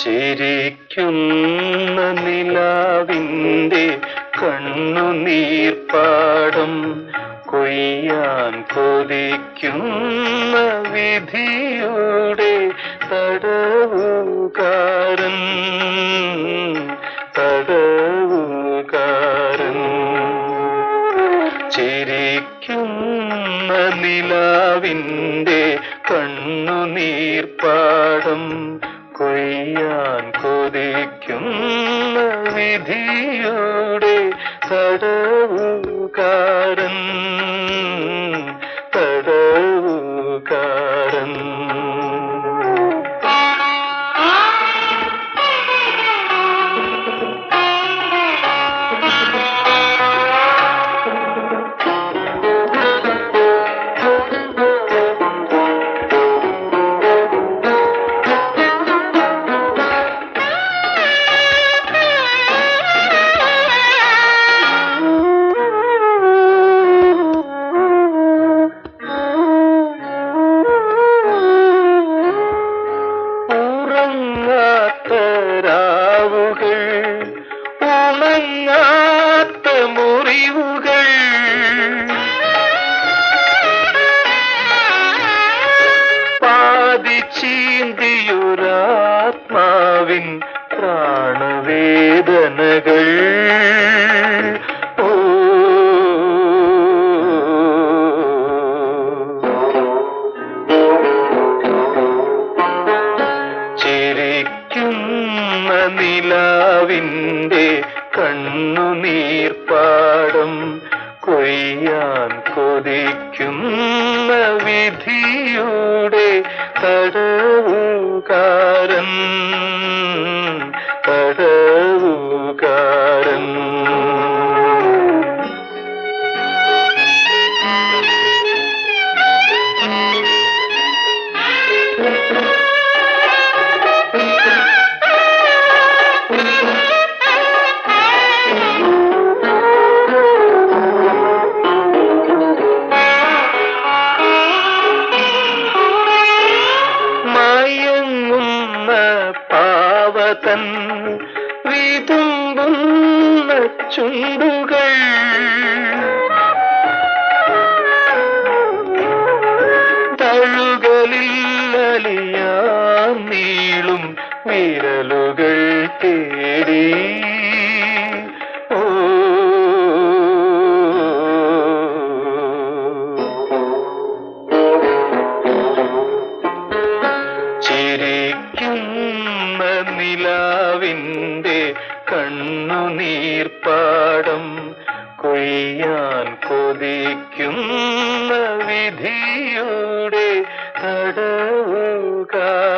ചിരിക്കുന്ന നിലാവിൻ്റെ കണ്ണുനീർപ്പാടം കൊയ്യാൻ കൊതിക്കുന്ന വിധിയുടെ തടവുകാരൻ തടവുകാരൻ ചിരിക്കുന്ന നിലാവിൻ്റെ കണ്ണുനീർപ്പാടം കൊയ്യാൻ കൊതിക്കുന്ന വിധിയുടെ തടവുകാരൻ തടവുകാരൻ ഉറങ്ങാത്ത രാവുകൾ ഉണങ്ങാത്ത മുറിവുകൾ പാതി ചീന്തിയൊരാത്മാവിൻ പ്രാണവേദനകൾ ഓ ചിരിക്കുന്ന നിലാവിൻ്റെ കണ്ണുനീർപ്പാടം കൊയ്യാൻ കൊതിക്കുന്ന വിധിയുടെ തടവുകാരൻ തടവുകാരൻ മയങ്ങുന്ന പാവതൻ വിതുമ്പുന്ന ചുണ്ടുകൾ തഴുകളില്ലലിയാൻ നീളും വിരലുകൾ തേടി ഓ ചിരിക്കുന്ന നിലാവിൻ്റെ കണ്ണുനീർപ്പാടം കൊയ്യാൻ കൊതിക്കുന്ന വിധിയുടെ തടവുകാരൻ